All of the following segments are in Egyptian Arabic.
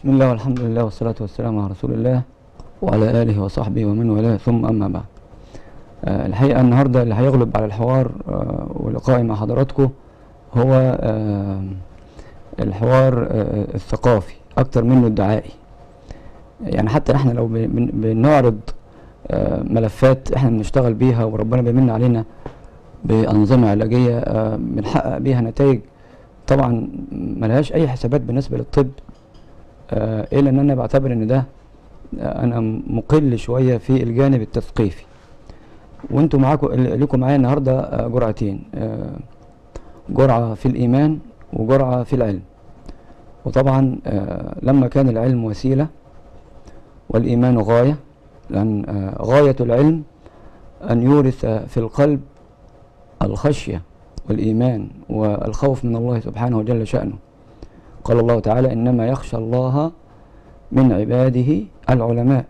بسم الله والحمد لله والصلاة والسلام على رسول الله وعلى آله وصحبه ومن والاه ثم أما بعد آه، الحقيقة النهاردة اللي هيغلب على الحوار آه، ولقائي مع حضراتكم هو آه، الحوار آه، الثقافي أكتر منه الدعائي يعني حتى احنا لو بن- بنعرض آه، ملفات احنا بنشتغل بيها وربنا بيمن علينا بأنظمة علاجية آه، بنحقق بيها نتائج طبعا ملهاش أي حسابات بالنسبة للطب آه، إلا إن أنا بعتبر إن ده آه، أنا مقل شوية في الجانب التثقيفي وانتوا معاكم لكم معايا النهارده آه، جرعتين آه، جرعة في الإيمان وجرعة في العلم وطبعا آه، لما كان العلم وسيلة والإيمان غاية لأن آه، غاية العلم أن يورث في القلب الخشية والإيمان والخوف من الله سبحانه وجل شأنه قال الله تعالى إنما يخشى الله من عباده العلماء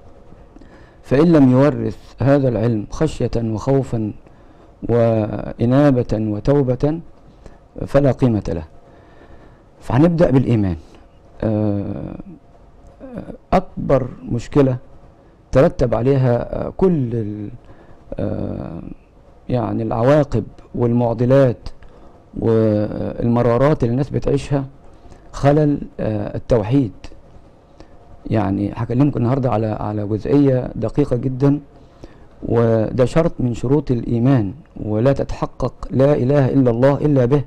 فإن لم يورث هذا العلم خشية وخوفا وإنابة وتوبة فلا قيمة له فهنبدأ بالإيمان آه، آه، أكبر مشكلة ترتب عليها آه، كل ال- آه، يعني العواقب والمعضلات والمرارات اللي الناس بتعيشها خلل آه، التوحيد يعني هكلمكم النهارده على على جزئيه دقيقه جدا وده شرط من شروط الايمان ولا تتحقق لا اله الا الله الا به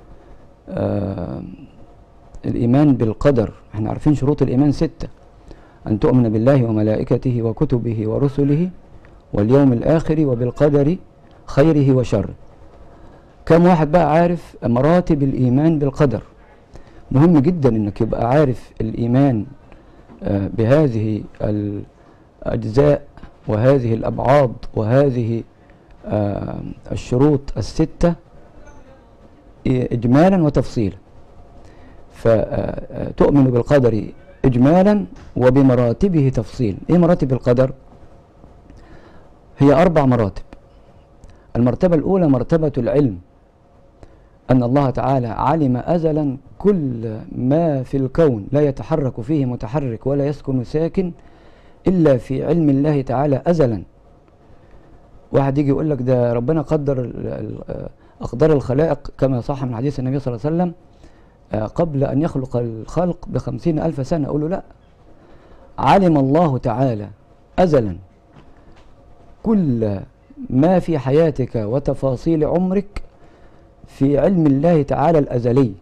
آه الايمان بالقدر احنا عارفين شروط الايمان سته ان تؤمن بالله وملائكته وكتبه ورسله واليوم الاخر وبالقدر خيره وشره كم واحد بقى عارف مراتب الايمان بالقدر مهم جدا انك يبقى عارف الايمان آه، بهذه الأجزاء وهذه الأبعاد وهذه آه، الشروط الستة إجمالا وتفصيلا فتؤمن بالقدر إجمالا وبمراتبه تفصيلا إيه مراتب القدر؟ هي أربع مراتب المرتبة الأولى مرتبة العلم أن الله تعالى علم أزلا كل ما في الكون لا يتحرك فيه متحرك ولا يسكن ساكن إلا في علم الله تعالى أزلا واحد يجي يقول لك ده ربنا قدر ال- ال- أقدار الخلائق كما صح من حديث النبي صلى الله عليه وسلم آه، قبل أن يخلق الخلق بخمسين ألف سنة أقول له لا علم الله تعالى أزلا كل ما في حياتك وتفاصيل عمرك في علم الله تعالى الأزلي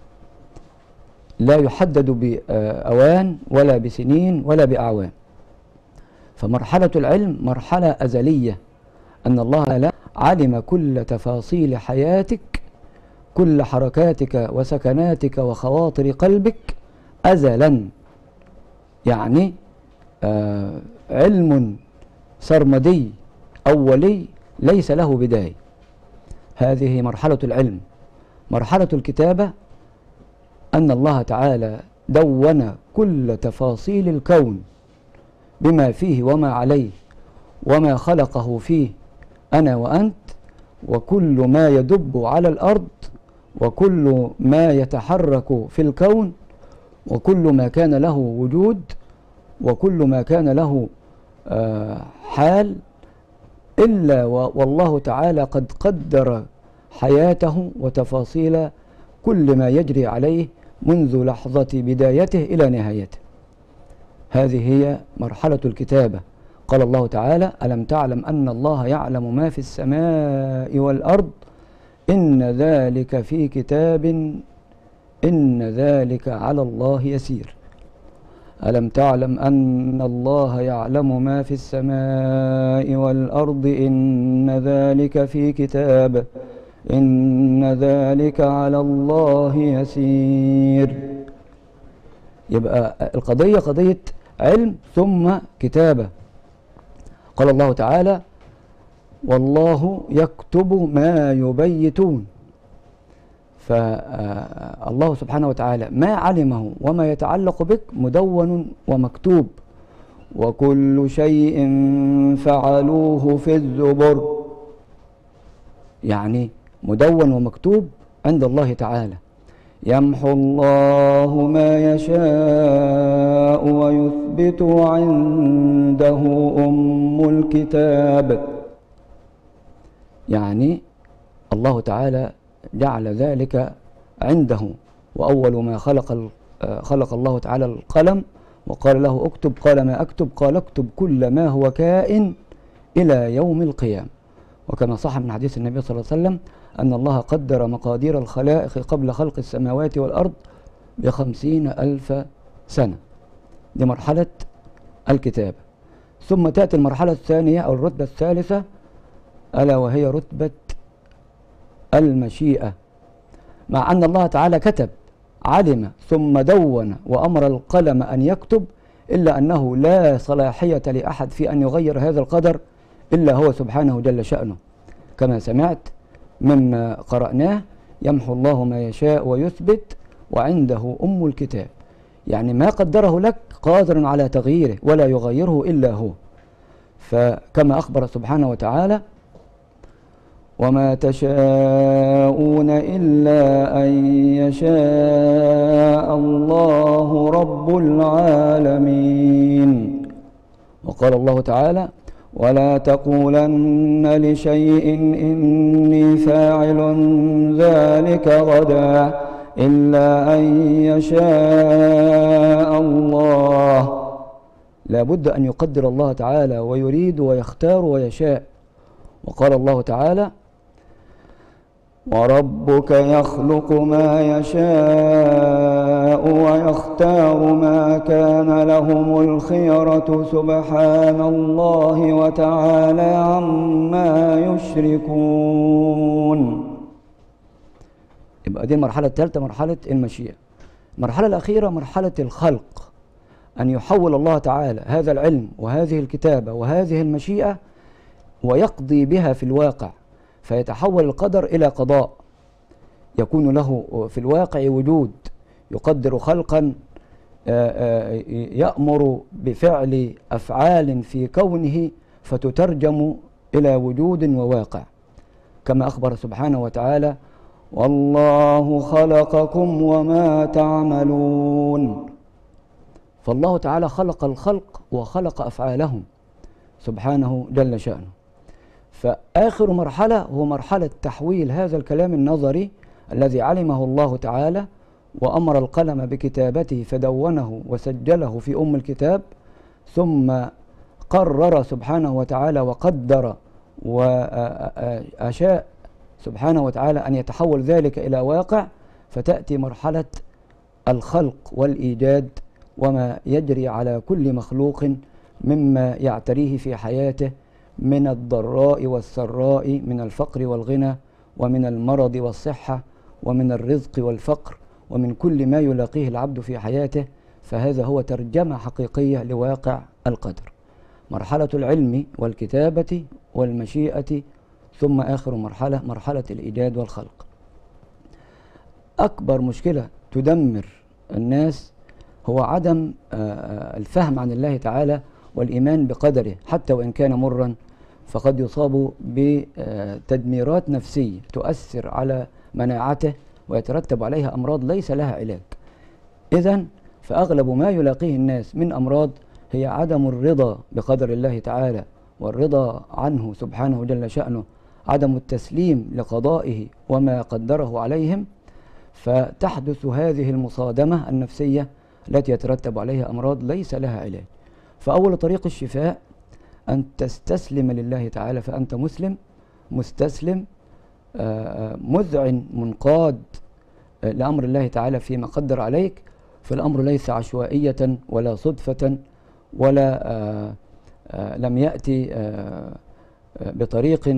لا يحدد بأوان ولا بسنين ولا بأعوام فمرحلة العلم مرحلة أزلية أن الله لا علم كل تفاصيل حياتك كل حركاتك وسكناتك وخواطر قلبك أزلا يعني آه علم سرمدي أولي ليس له بداية هذه مرحلة العلم مرحلة الكتابة أن الله تعالى دون كل تفاصيل الكون بما فيه وما عليه وما خلقه فيه أنا وأنت وكل ما يدب على الأرض وكل ما يتحرك في الكون وكل ما كان له وجود وكل ما كان له آه، حال إلا و- والله تعالى قد قدر حياته وتفاصيل كل ما يجري عليه منذ لحظة بدايته إلى نهايته هذه هي مرحلة الكتابة قال الله تعالى ألم تعلم أن الله يعلم ما في السماء والأرض إن ذلك في كتاب إن ذلك على الله يسير ألم تعلم أن الله يعلم ما في السماء والأرض إن ذلك في كتاب إن ذلك على الله يسير يبقى القضية قضية علم ثم كتابة قال الله تعالى والله يكتب ما يبيتون فالله سبحانه وتعالى ما علمه وما يتعلق بك مدون ومكتوب وكل شيء فعلوه في الزبر يعني مدون ومكتوب عند الله تعالى يمحو الله ما يشاء ويثبت عنده أم الكتاب يعني الله تعالى جعل ذلك عنده وأول ما خلق خلق الله تعالى القلم وقال له اكتب قال ما أكتب قال اكتب كل ما هو كائن إلى يوم القيامة وكما صح من حديث النبي صلى الله عليه وسلم أن الله قدر مقادير الخلائق قبل خلق السماوات والأرض بخمسين ألف سنة دي مرحلة الكتابة ثم تأتي المرحلة الثانية أو الرتبة الثالثة ألا وهي رتبة المشيئة مع أن الله تعالى كتب علم ثم دون وأمر القلم أن يكتب إلا أنه لا صلاحية لأحد في أن يغير هذا القدر إلا هو سبحانه جل شأنه كما سمعت مما قرأناه يمحو الله ما يشاء ويثبت وعنده أم الكتاب يعني ما قدره لك قادر على تغييره ولا يغيره إلا هو فكما أخبر سبحانه وتعالى وما تشاءون إلا أن يشاء الله رب العالمين وقال الله تعالى ولا تقولن لشيء إني فاعل ذلك غدا إلا أن يشاء الله لا بد أن يقدر الله تعالى ويريد ويختار ويشاء وقال الله تعالى وربك يخلق ما يشاء ويختار ما كان لهم الخيرة سبحان الله وتعالى عما يشركون يبقى دي المرحلة الثالثة مرحلة المشيئة المرحلة الأخيرة مرحلة الخلق أن يحول الله تعالى هذا العلم وهذه الكتابة وهذه المشيئة ويقضي بها في الواقع فيتحول القدر إلى قضاء يكون له في الواقع وجود يقدر خلقا يأمر بفعل أفعال في كونه فتترجم إلى وجود وواقع كما أخبر سبحانه وتعالى والله خلقكم وما تعملون فالله تعالى خلق الخلق وخلق أفعالهم سبحانه جل شأنه فآخر مرحلة هو مرحلة تحويل هذا الكلام النظري الذي علمه الله تعالى وأمر القلم بكتابته فدونه وسجله في أم الكتاب ثم قرر سبحانه وتعالى وقدر وأشاء سبحانه وتعالى أن يتحول ذلك إلى واقع فتأتي مرحلة الخلق والإيجاد وما يجري على كل مخلوق مما يعتريه في حياته من الضراء والسراء من الفقر والغنى ومن المرض والصحة ومن الرزق والفقر ومن كل ما يلاقيه العبد في حياته فهذا هو ترجمة حقيقية لواقع القدر مرحلة العلم والكتابة والمشيئة ثم آخر مرحلة مرحلة الإيجاد والخلق أكبر مشكلة تدمر الناس هو عدم الفهم عن الله تعالى والإيمان بقدره حتى وإن كان مرا فقد يصاب بتدميرات نفسية تؤثر على مناعته ويترتب عليها أمراض ليس لها علاج إذا فأغلب ما يلاقيه الناس من أمراض هي عدم الرضا بقدر الله تعالى والرضا عنه سبحانه جل شأنه عدم التسليم لقضائه وما قدره عليهم فتحدث هذه المصادمة النفسية التي يترتب عليها أمراض ليس لها علاج فأول طريق الشفاء أن تستسلم لله تعالى فأنت مسلم مستسلم مذعن منقاد لأمر الله تعالى فيما قدر عليك فالأمر ليس عشوائية ولا صدفة ولا لم يأتي بطريق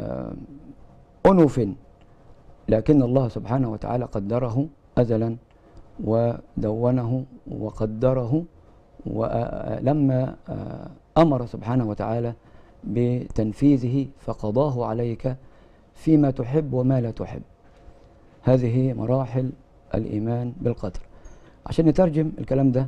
أنف لكن الله سبحانه وتعالى قدره أزلا ودونه وقدره ولما أمر سبحانه وتعالى بتنفيذه فقضاه عليك فيما تحب وما لا تحب هذه مراحل الإيمان بالقدر عشان نترجم الكلام ده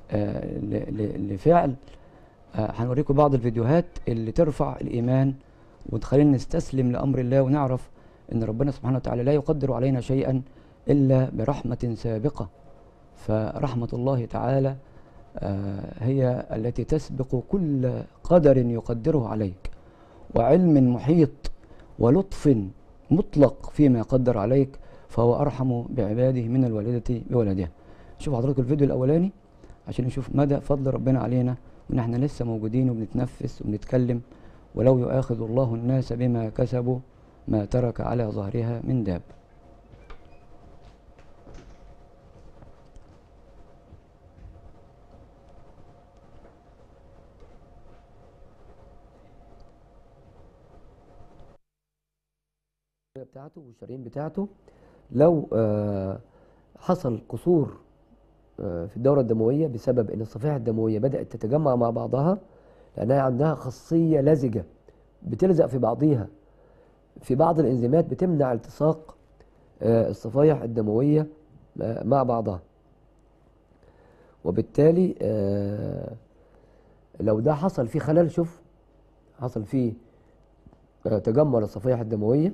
لفعل هنوريكم بعض الفيديوهات اللي ترفع الإيمان وتخلينا نستسلم لأمر الله ونعرف أن ربنا سبحانه وتعالى لا يقدر علينا شيئا إلا برحمة سابقة فرحمة الله تعالى آه، هي التي تسبق كل قدر يقدره عليك وعلم محيط ولطف مطلق فيما قدر عليك فهو أرحم بعباده من الوالدة بولدها شوف حضراتكم الفيديو الأولاني عشان نشوف مدى فضل ربنا علينا وإن احنا لسه موجودين وبنتنفس وبنتكلم ولو يؤاخذ الله الناس بما كسبوا ما ترك على ظهرها من داب بتاعته والشرايين بتاعته لو آه، حصل قصور آه، في الدورة الدموية بسبب ان الصفائح الدموية بدأت تتجمع مع بعضها لأنها عندها خاصية لزجة بتلزق في بعضيها في بعض الانزيمات بتمنع التصاق آه، الصفائح الدموية آه، مع بعضها وبالتالي آه، لو ده حصل فيه خلل شوف حصل فيه آه، تجمع للصفائح الدموية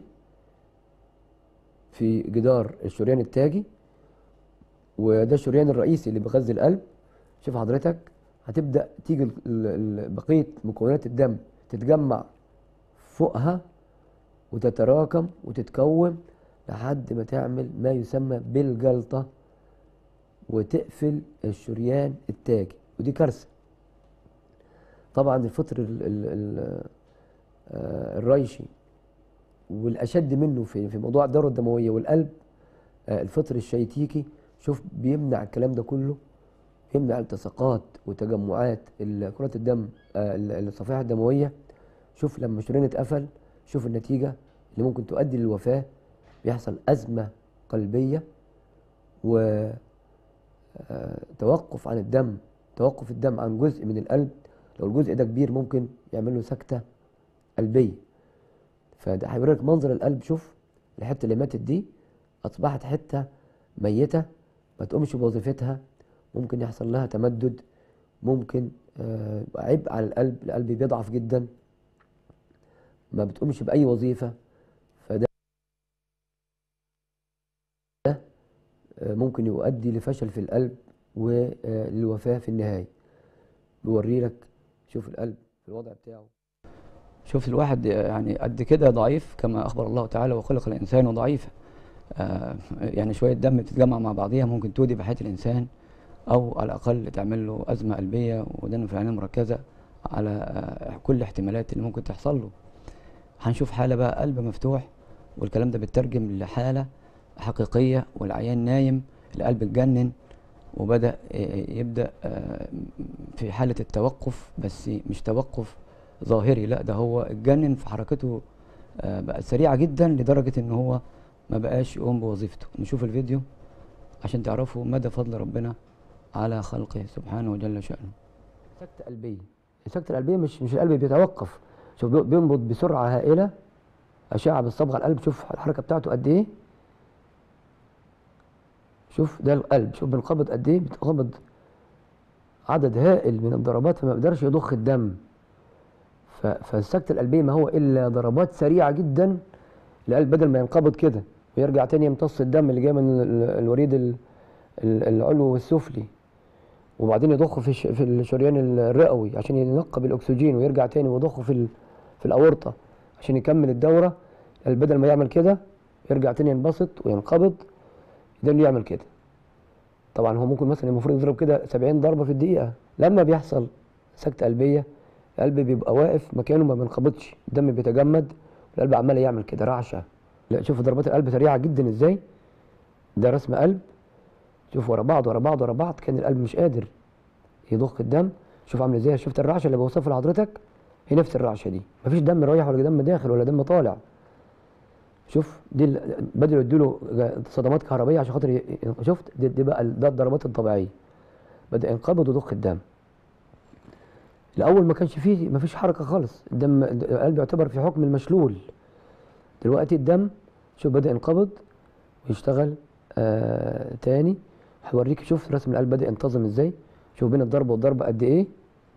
في جدار الشريان التاجي وده الشريان الرئيسي اللي بيغذي القلب شوف حضرتك هتبدأ تيجي ال- ال- ال- بقية مكونات الدم تتجمع فوقها وتتراكم وتتكون لحد ما تعمل ما يسمى بالجلطة وتقفل الشريان التاجي ودي كارثة طبعا الفطر ال ال ال آه، الريشي والاشد منه في في موضوع الدوره الدمويه والقلب آه، الفطر الشيتيكي شوف بيمنع الكلام ده كله يمنع التصاقات وتجمعات ال- كرات الدم آه، ال- الصفائح الدمويه شوف لما الشريان اتقفل شوف النتيجه اللي ممكن تؤدي للوفاه بيحصل ازمه قلبيه و آه، توقف عن الدم توقف الدم عن جزء من القلب لو الجزء ده كبير ممكن يعمل له سكته قلبيه فده هيوريك منظر القلب شوف الحته اللي ماتت دي اصبحت حته ميته ما تقومش بوظيفتها ممكن يحصل لها تمدد ممكن آه، يبقى عبء على القلب القلب بيضعف جدا ما بتقومش باي وظيفه فده آه، ممكن يؤدي لفشل في القلب وللوفاه في النهايه بيوري لك شوف القلب في الوضع بتاعه شوف الواحد يعني قد كده ضعيف كما أخبر الله تعالى وخلق الإنسان ضعيفا آه، يعني شوية دم بتتجمع مع بعضيها ممكن تودي بحياة الإنسان أو على الأقل تعمل له أزمة قلبية ودم في العناية المركزة على آه، كل الاحتمالات اللي ممكن تحصل له هنشوف حالة بقى قلب مفتوح والكلام ده بيترجم لحالة حقيقية والعيان نايم القلب اتجنن وبدأ آه، يبدأ آه، في حالة التوقف بس مش توقف ظاهري لا ده هو اتجنن في حركته آه، بقت سريعة جدا لدرجة ان هو ما بقاش يقوم بوظيفته نشوف الفيديو عشان تعرفوا مدى فضل ربنا على خلقه سبحانه وجل شأنه سكتة قلبية السكتة القلبية مش مش القلب بيتوقف شوف بي- بينبض بسرعة هائلة أشعة بالصبغة على القلب شوف الحركة بتاعته قد إيه شوف ده القلب شوف بينقبض قد إيه بيتقبض عدد هائل من الضربات فما يقدرش يضخ الدم ف- فالسكتة القلبية ما هو إلا ضربات سريعة جدا القلب بدل ما ينقبض كده ويرجع تاني يمتص الدم اللي جاي من ال- الوريد ال- ال- العلوي والسفلي وبعدين يضخه في الش- في الشريان الرئوي عشان ينقب الاكسجين ويرجع تاني ويضخه في ال- في الاورطه عشان يكمل الدوره بدل ما يعمل كده يرجع تاني ينبسط وينقبض ده اللي يعمل كده طبعا هو ممكن مثلا المفروض يضرب كده 70 ضربه في الدقيقه لما بيحصل سكته قلبيه القلب بيبقى واقف مكانه ما بينقبضش الدم بيتجمد والقلب عمال يعمل كده رعشه لا شوف ضربات القلب سريعه جدا ازاي ده رسم قلب شوف ورا بعض ورا بعض ورا بعض كان القلب مش قادر يضخ الدم شوف عامل ازاي شفت الرعشه اللي بوصفها لحضرتك هي نفس الرعشه دي مفيش دم رايح ولا دم داخل ولا دم طالع شوف دي ال- بدأوا يدوا له صدمات كهربائيه عشان خاطر ي- ي- شفت دي, دي بقى ال- ده الضربات الطبيعيه بدأ ينقبض ويضخ الدم الاول ما كانش فيه ما فيش حركه خالص الدم القلب يعتبر في حكم المشلول دلوقتي الدم شوف بدأ ينقبض ويشتغل آه تاني هوريك شوف رسم القلب بدأ ينتظم ازاي شوف بين الضربة والضربة قد ايه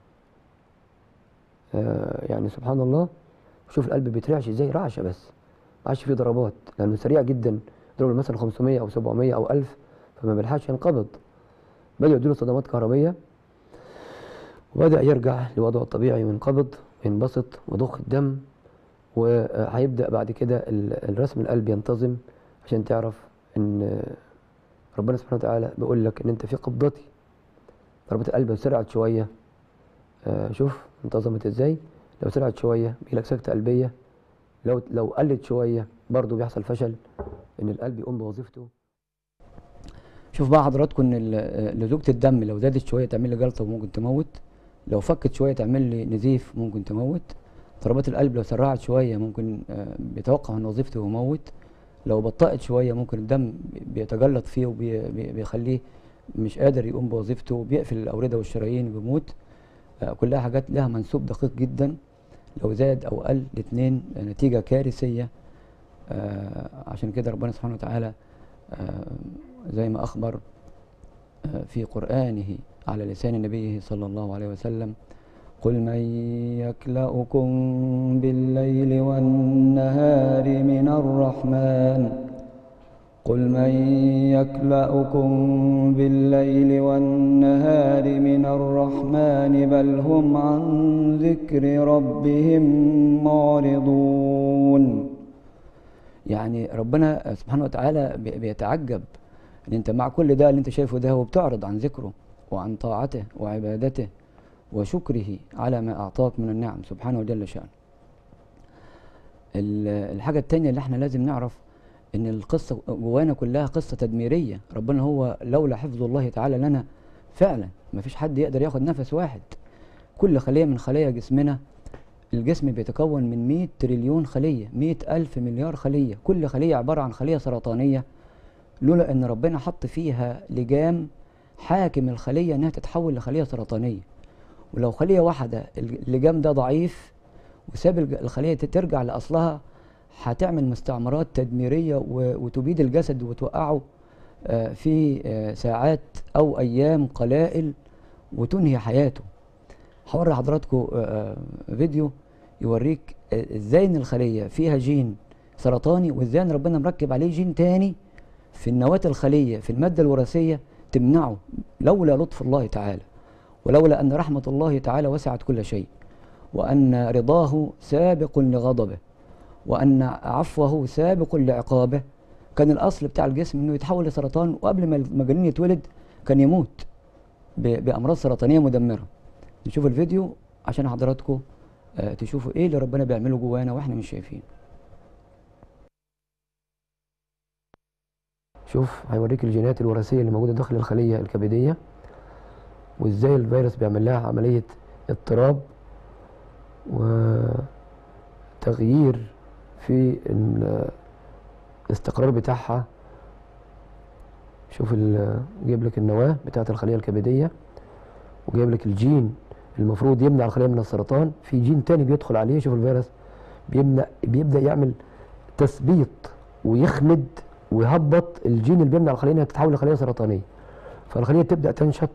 آه يعني سبحان الله شوف القلب بيترعش ازاي رعشة بس ما عادش فيه ضربات لأنه سريع جدا ضرب مثلا 500 او 700 او 1000 فما بيلحقش ينقبض بدأوا يدوا له صدمات كهربيه وبدأ يرجع لوضعه الطبيعي وينقبض وينبسط ويضخ الدم وهيبدأ بعد كده ال- الرسم القلب ينتظم عشان تعرف ان ربنا سبحانه وتعالى بيقول لك ان انت في قبضتي ضربات القلب لو سرعت شويه آه، شوف انتظمت ازاي لو سرعت شويه بيجيلك سكته قلبيه لو لو قلت شويه برضه بيحصل فشل ان القلب يقوم بوظيفته شوف بقى حضراتكم ان ال- لزوجة الدم لو زادت شويه تعمل لي جلطه وممكن تموت لو فكت شويه تعمل لي نزيف ممكن تموت ضربات القلب لو سرعت شويه ممكن آه، بيتوقف عن وظيفته ويموت لو بطأت شويه ممكن الدم بيتجلط فيه وبيخليه مش قادر يقوم بوظيفته وبيقفل الاورده والشرايين وبيموت آه، كلها حاجات لها منسوب دقيق جدا لو زاد او قل الاثنين نتيجه كارثيه آه، عشان كده ربنا سبحانه وتعالى آه، زي ما أخبر آه، في قرآنه على لسان نبيه صلى الله عليه وسلم قل من يكلأكم بالليل والنهار من الرحمن قل من يكلأكم بالليل والنهار من الرحمن بل هم عن ذكر ربهم معرضون يعني ربنا سبحانه وتعالى بي- بيتعجب ان انت مع كل ده اللي انت شايفه ده هو بتعرض عن ذكره وعن طاعته وعبادته وشكره على ما اعطاك من النعم سبحانه وجل شانه. ال- الحاجه التانية اللي احنا لازم نعرف ان القصه جوانا كلها قصه تدميريه ربنا هو لولا حفظ الله تعالى لنا فعلا ما فيش حد يقدر ياخد نفس واحد كل خليه من خلايا جسمنا الجسم بيتكون من 100 تريليون خلية 100 ألف مليار خلية كل خلية عبارة عن خلية سرطانية لولا أن ربنا حط فيها لجام حاكم الخلية أنها تتحول لخلية سرطانية ولو خلية واحدة اللجام ده ضعيف وساب الج- الخلية ترجع لأصلها هتعمل مستعمرات تدميرية و- وتبيد الجسد وتوقعه آه، في آه، ساعات أو أيام قلائل وتنهي حياته هوري حضراتكم آه، آه، فيديو يوريك آه، ازاي ان الخليه فيها جين سرطاني وازاي ان ربنا مركب عليه جين تاني في النواه الخليه في الماده الوراثيه تمنعه لولا لطف الله تعالى ولولا ان رحمه الله تعالى وسعت كل شيء وان رضاه سابق لغضبه وان عفوه سابق لعقابه كان الاصل بتاع الجسم انه يتحول لسرطان وقبل ما المجنون يتولد كان يموت ب- بامراض سرطانيه مدمره نشوف الفيديو عشان حضراتكم آه، تشوفوا ايه اللي ربنا بيعمله جوانا واحنا مش شايفين شوف هيوريك الجينات الوراثيه اللي موجوده داخل الخليه الكبديه وازاي الفيروس بيعمل لها عمليه اضطراب وتغيير في ال- الاستقرار بتاعها شوف ال- جايب لك النواه بتاعه الخليه الكبديه وجايب لك الجين المفروض يمنع الخليه من السرطان في جين تاني بيدخل عليه شوف الفيروس بيمنع بيبدا يعمل تثبيط ويخمد ويهبط الجين اللي بيمنع الخليه انها تتحول لخليه سرطانيه فالخليه تبدا تنشط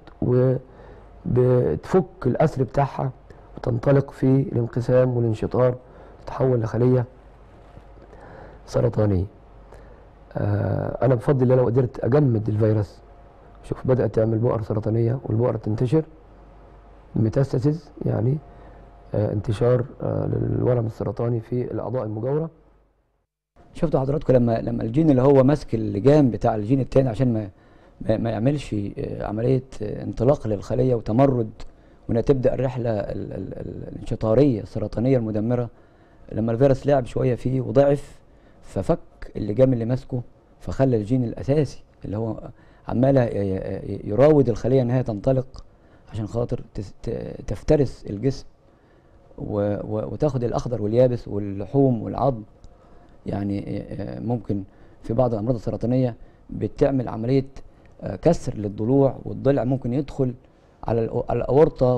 وبتفك الاسر بتاعها وتنطلق في الانقسام والانشطار تتحول لخليه سرطانيه آه انا بفضل الله لو قدرت اجمد الفيروس شوف بدات تعمل بؤر سرطانيه والبؤر تنتشر ميتاستاسيز يعني آه انتشار آه للورم السرطاني في الاعضاء المجاوره شفتوا حضراتكم لما لما الجين اللي هو ماسك اللجام بتاع الجين التاني عشان ما ما, ما يعملش آه، عمليه آه، انطلاق للخليه وتمرد وانها تبدا الرحله ال- ال- ال- الانشطاريه السرطانيه المدمره لما الفيروس لعب شويه فيه وضعف ففك اللجام اللي ماسكه فخلى الجين الاساسي اللي هو عمال ي- ي- يراود الخليه انها تنطلق عشان خاطر تس- ت- تفترس الجسم و- و- وتاخد الاخضر واليابس واللحوم والعظم يعني آه، ممكن في بعض الامراض السرطانيه بتعمل عمليه آه، كسر للضلوع والضلع ممكن يدخل على الأو- على الاورطه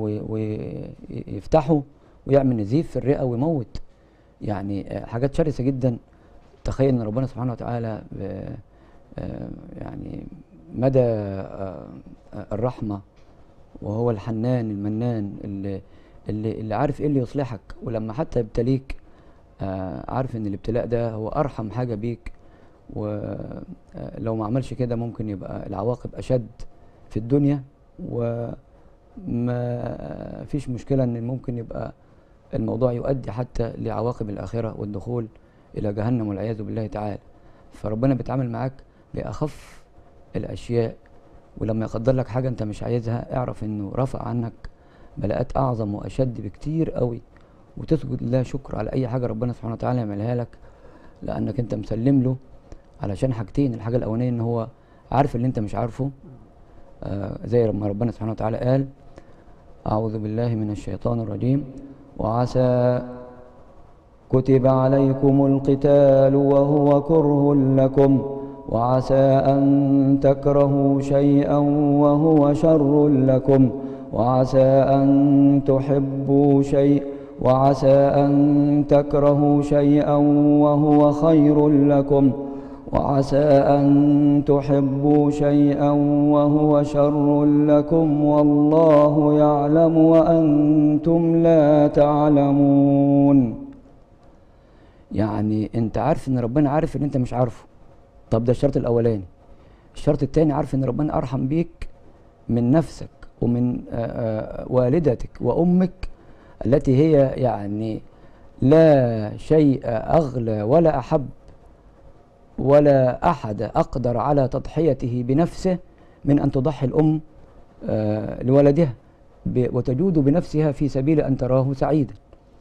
ويفتحه ويعمل نزيف في الرئه ويموت يعني آه، حاجات شرسه جدا تخيل ان ربنا سبحانه وتعالى ب- آه، يعني مدى آه، آه، الرحمه وهو الحنان المنان اللي اللي, اللي عارف ايه اللي يصلحك ولما حتى يبتليك آه، عارف ان الابتلاء ده هو ارحم حاجه بيك ولو ما عملش كده ممكن يبقى العواقب أشد في الدنيا وما فيش مشكلة إن ممكن يبقى الموضوع يؤدي حتى لعواقب الآخرة والدخول إلى جهنم والعياذ بالله تعالى فربنا بيتعامل معاك بأخف الأشياء ولما يقدر لك حاجة أنت مش عايزها اعرف إنه رفع عنك بلاءات أعظم وأشد بكتير قوي وتسجد لله شكر على أي حاجة ربنا سبحانه وتعالى يعملها لك لأنك أنت مسلم له علشان حاجتين الحاجة الأولانية إن هو عارف اللي أنت مش عارفه آه زي لما ربنا سبحانه وتعالى قال أعوذ بالله من الشيطان الرجيم وعسى كتب عليكم القتال وهو كره لكم وعسى أن تكرهوا شيئا وهو شر لكم وعسى أن تحبوا شيء وعسى أن تكرهوا شيئا وهو خير لكم وعسى أن تحبوا شيئا وهو شر لكم والله يعلم وأنتم لا تعلمون يعني انت عارف ان ربنا عارف ان انت مش عارفه طب ده الشرط الاولاني الشرط التاني عارف ان ربنا ارحم بيك من نفسك ومن آآ آآ والدتك وامك التي هي يعني لا شيء اغلى ولا احب ولا احد اقدر على تضحيته بنفسه من ان تضحي الام لولدها وتجود بنفسها في سبيل ان تراه سعيدا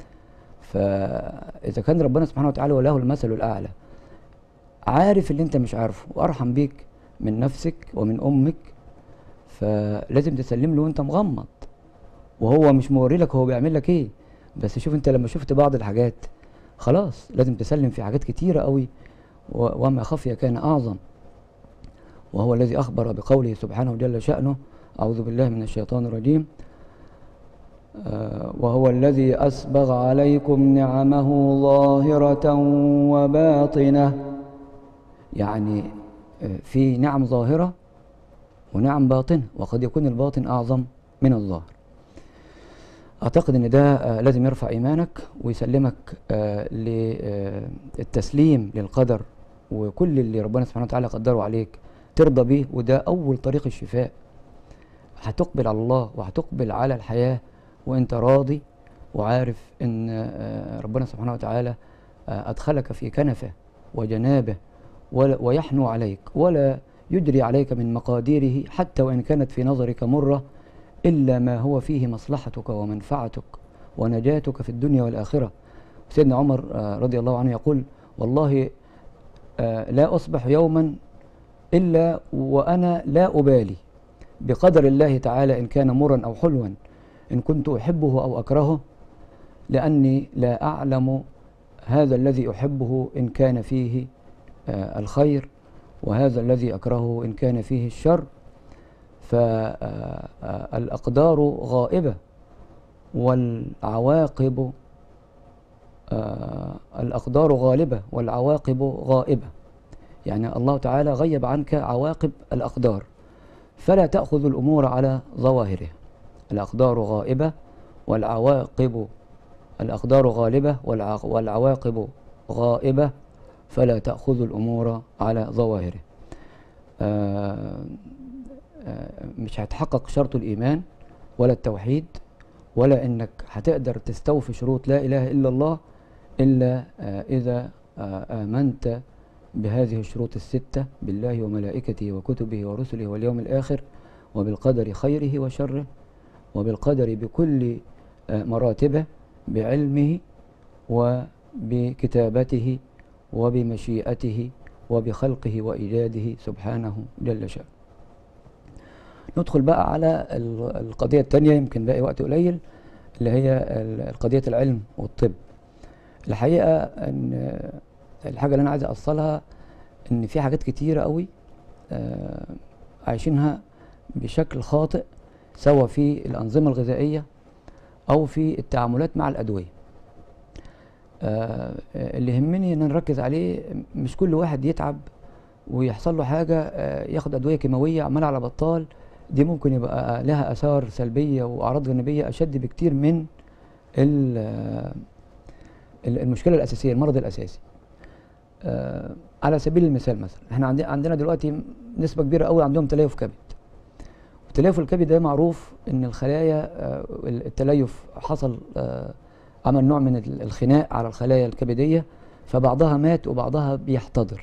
فاذا كان ربنا سبحانه وتعالى وله المثل الاعلى عارف اللي انت مش عارفه وارحم بيك من نفسك ومن امك فلازم تسلم له وانت مغمض وهو مش موري لك هو بيعمل لك ايه بس شوف انت لما شفت بعض الحاجات خلاص لازم تسلم في حاجات كتيرة قوي وما خفي كان اعظم وهو الذي اخبر بقوله سبحانه جل شأنه اعوذ بالله من الشيطان الرجيم آه وهو الذي اسبغ عليكم نعمه ظاهرة وباطنة يعني آه في نعم ظاهرة ونعم باطنة وقد يكون الباطن اعظم من الظاهر اعتقد ان ده آه لازم يرفع ايمانك ويسلمك آه للتسليم للقدر وكل اللي ربنا سبحانه وتعالى قدره عليك ترضى بيه وده اول طريق الشفاء هتقبل على الله وهتقبل على الحياة وانت راضي وعارف ان آه ربنا سبحانه وتعالى ادخلك في كنفه وجنابه ويحنو عليك ولا يجري عليك من مقاديره حتى وان كانت في نظرك مره إلا ما هو فيه مصلحتك ومنفعتك ونجاتك في الدنيا والآخرة سيدنا عمر رضي الله عنه يقول والله لا أصبح يوما إلا وأنا لا أبالي بقدر الله تعالى إن كان مرا أو حلوا إن كنت أحبه أو أكرهه لأني لا أعلم هذا الذي أحبه إن كان فيه الخير وهذا الذي أكرهه إن كان فيه الشر فالأقدار غائبة والعواقب الأقدار غالبة والعواقب غائبة يعني الله تعالى غيب عنك عواقب الأقدار فلا تأخذ الأمور على ظواهرها الأقدار غائبة والعواقب الأقدار غالبة والعواقب غائبة فلا تأخذ الأمور على ظواهره مش هتحقق شرط الإيمان ولا التوحيد ولا إنك هتقدر تستوفي شروط لا إله إلا الله إلا إذا آمنت بهذه الشروط الستة بالله وملائكته وكتبه ورسله واليوم الآخر وبالقدر خيره وشره وبالقدر بكل مراتبه بعلمه وبكتابته وبمشيئته وبخلقه وإيجاده سبحانه جل شأنه ندخل بقى على القضية الثانية يمكن باقي وقت قليل اللي هي قضية العلم والطب الحقيقة ان الحاجة اللي انا عايز اوصلها ان في حاجات كتيرة قوي عايشينها بشكل خاطئ سواء في الأنظمة الغذائية أو في التعاملات مع الأدوية اللي يهمني ان نركز عليه مش كل واحد يتعب ويحصل له حاجة ياخد أدوية كيماوية عمال على بطال دي ممكن يبقى لها آثار سلبية وأعراض جانبية أشد بكتير من المشكلة الأساسية المرض الأساسي آه على سبيل المثال مثلا احنا عندنا عندنا دلوقتي نسبه كبيره قوي عندهم تليف كبد وتليف الكبد ده معروف ان الخلايا آه التليف حصل آه عمل نوع من ال- الخناق على الخلايا الكبديه فبعضها مات وبعضها بيحتضر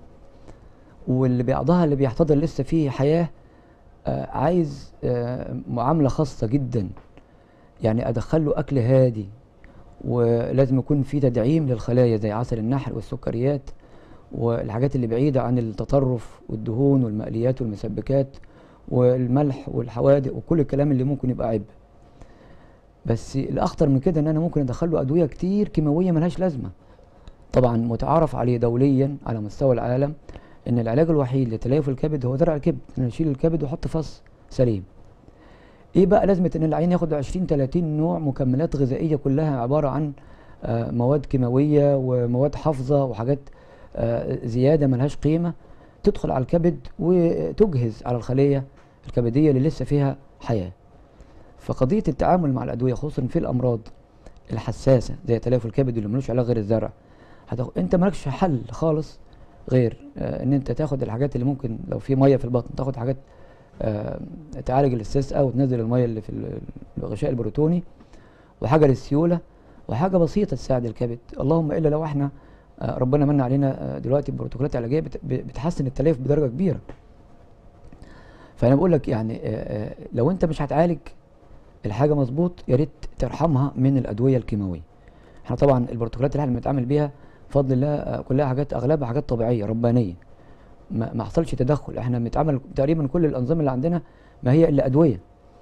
واللي بعضها اللي بيحتضر لسه فيه حياه آه عايز آه معامله خاصه جدا يعني ادخل له اكل هادي ولازم يكون في تدعيم للخلايا زي عسل النحل والسكريات والحاجات اللي بعيدة عن التطرف والدهون والمقليات والمسبكات والملح والحوادق وكل الكلام اللي ممكن يبقى عيب بس الأخطر من كده إن أنا ممكن أدخله أدوية كتير كيماوية ملهاش لازمة طبعا متعارف عليه دوليا على مستوى العالم إن العلاج الوحيد لتليف الكبد هو زرع الكبد إن أشيل الكبد وأحط فص سليم ايه بقى لازمه ان العين ياخد 20 30 نوع مكملات غذائيه كلها عباره عن آه، مواد كيماويه ومواد حافظه وحاجات آه، زياده ملهاش قيمه تدخل على الكبد وتجهز على الخليه الكبديه اللي لسه فيها حياه فقضيه التعامل مع الادويه خصوصا في الامراض الحساسه زي تليف الكبد اللي ملوش علاج غير الزرع هتاخ... انت مالكش حل خالص غير آه ان انت تاخد الحاجات اللي ممكن لو في ميه في البطن تاخد حاجات آه تعالج الاستسقاء وتنزل الميه اللي في ال- الغشاء البروتوني وحاجه للسيوله وحاجه بسيطه تساعد الكبد اللهم الا لو احنا آه ربنا من علينا آه دلوقتي بروتوكولات علاجيه بت- ب- بتحسن التليف بدرجه كبيره فانا بقول لك يعني آه، آه، لو انت مش هتعالج الحاجه مظبوط يا ريت ترحمها من الادويه الكيماويه احنا طبعا البروتوكولات اللي احنا بنتعامل بيها بفضل الله آه، كلها حاجات اغلبها حاجات طبيعيه ربانيه ما ما حصلش تدخل احنا بنتعامل تقريبا كل الانظمه اللي عندنا ما هي الا ادويه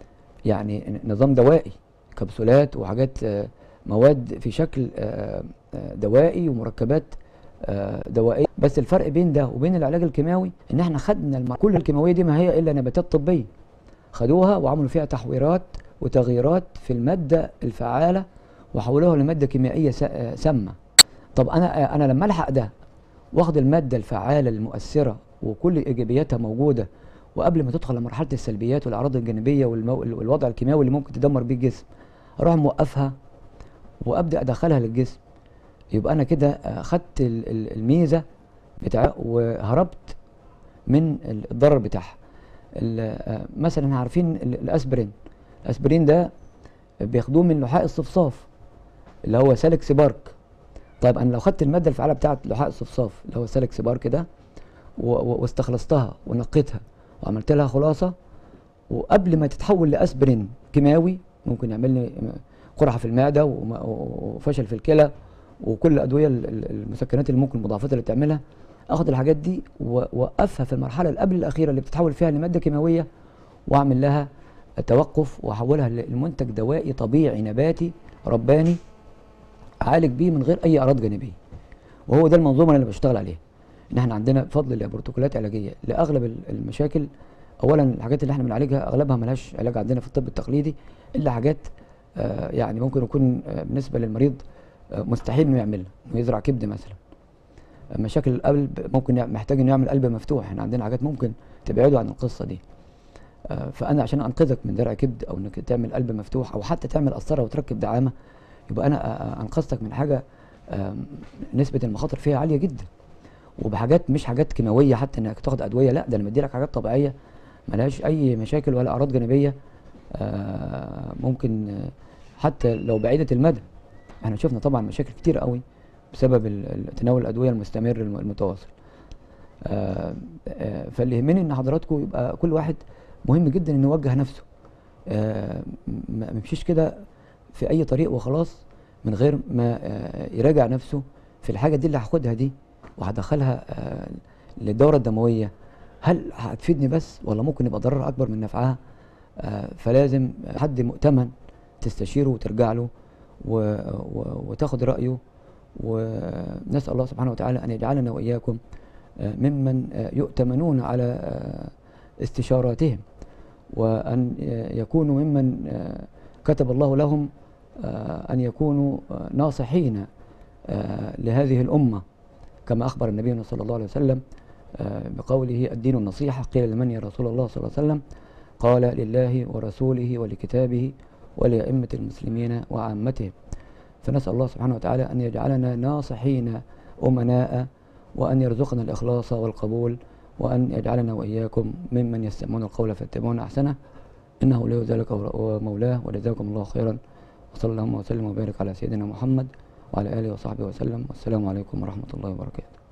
يعني نظام دوائي كبسولات وحاجات آه، مواد في شكل آه، آه، دوائي ومركبات آه، دوائيه بس الفرق بين ده وبين العلاج الكيماوي ان احنا خدنا الم... كل الكيماويه دي ما هي الا نباتات طبيه خدوها وعملوا فيها تحويرات وتغييرات في الماده الفعاله وحولوها لماده كيميائيه س- آه، سامه طب انا آه، انا لما الحق ده واخد الماده الفعاله المؤثره وكل ايجابياتها موجوده وقبل ما تدخل لمرحله السلبيات والاعراض الجانبيه والمو... والوضع الكيماوي اللي ممكن تدمر بيه الجسم اروح موقفها وابدا ادخلها للجسم يبقى انا كده آه، خدت ال- ال- الميزه بتاع وهربت من ال- الضرر بتاعها ال- آه، مثلا احنا عارفين ال- الاسبرين الاسبرين ده بياخدوه من لحاء الصفصاف اللي هو سالك سبارك طيب انا لو خدت الماده الفعاله بتاعت لحاء الصفصاف اللي هو سالك سبارك ده و- و- واستخلصتها ونقيتها وعملت لها خلاصه وقبل ما تتحول لاسبرين كيماوي ممكن يعمل لي قرحه في المعده وم- وفشل في الكلى وكل الادويه ال- ال- المسكنات اللي ممكن المضاعفات اللي بتعملها اخد الحاجات دي واوقفها في المرحله اللي قبل الاخيره اللي بتتحول فيها لماده كيماويه واعمل لها توقف واحولها لمنتج دوائي طبيعي نباتي رباني اعالج بيه من غير اي اعراض جانبيه وهو ده المنظومه اللي بشتغل عليها ان احنا عندنا بفضل الله بروتوكولات علاجيه لاغلب ال- المشاكل اولا الحاجات اللي احنا بنعالجها اغلبها ملهاش علاج عندنا في الطب التقليدي الا حاجات آه يعني ممكن يكون آه بالنسبه للمريض آه مستحيل انه يعملها انه يزرع كبد مثلا آه مشاكل القلب ممكن يع- محتاج انه يعمل قلب مفتوح احنا عندنا حاجات ممكن تبعده عن القصه دي آه فانا عشان انقذك من زرع كبد او انك تعمل قلب مفتوح او حتى تعمل قسطره وتركب دعامه يبقى انا آه، آه، انقذتك من حاجه آه نسبه المخاطر فيها عاليه جدا وبحاجات مش حاجات كيماويه حتى انك تاخد ادويه لا ده انا مديلك حاجات طبيعيه ملهاش اي مشاكل ولا اعراض جانبيه آه، ممكن آه، حتى لو بعيده المدى احنا شفنا طبعا مشاكل كتير قوي بسبب ال- ال- تناول الادويه المستمر الم- المتواصل آه، آه، فاللي يهمني ان حضراتكم يبقى كل واحد مهم جدا انه يوجه نفسه آه، م- ما يمشيش كده في اي طريق وخلاص من غير ما آه، يراجع نفسه في الحاجه دي اللي هاخدها دي وهدخلها آه، للدوره الدمويه هل هتفيدني بس ولا ممكن يبقى ضرر اكبر من نفعها آه، فلازم حد مؤتمن تستشيره وترجع له و... و... وتاخد رايه ونسال الله سبحانه وتعالى ان يجعلنا واياكم آه، ممن آه، يؤتمنون على آه، استشاراتهم وان آه، يكونوا ممن آه، كتب الله لهم آه، ان يكونوا آه، ناصحين آه، لهذه الامه كما اخبر النبي صلى الله عليه وسلم آه، بقوله الدين النصيحه قيل لمن يا رسول الله صلى الله عليه وسلم قال لله ورسوله ولكتابه ولأئمة المسلمين وعامتهم فنسأل الله سبحانه وتعالى أن يجعلنا ناصحين أمناء وأن يرزقنا الإخلاص والقبول وأن يجعلنا وإياكم ممن يستمعون القول فيتبعون أحسنه إنه ولي ذلك ومولاه وجزاكم الله خيرا وصلى اللهم وسلم وبارك على سيدنا محمد وعلى آله وصحبه وسلم والسلام عليكم ورحمة الله وبركاته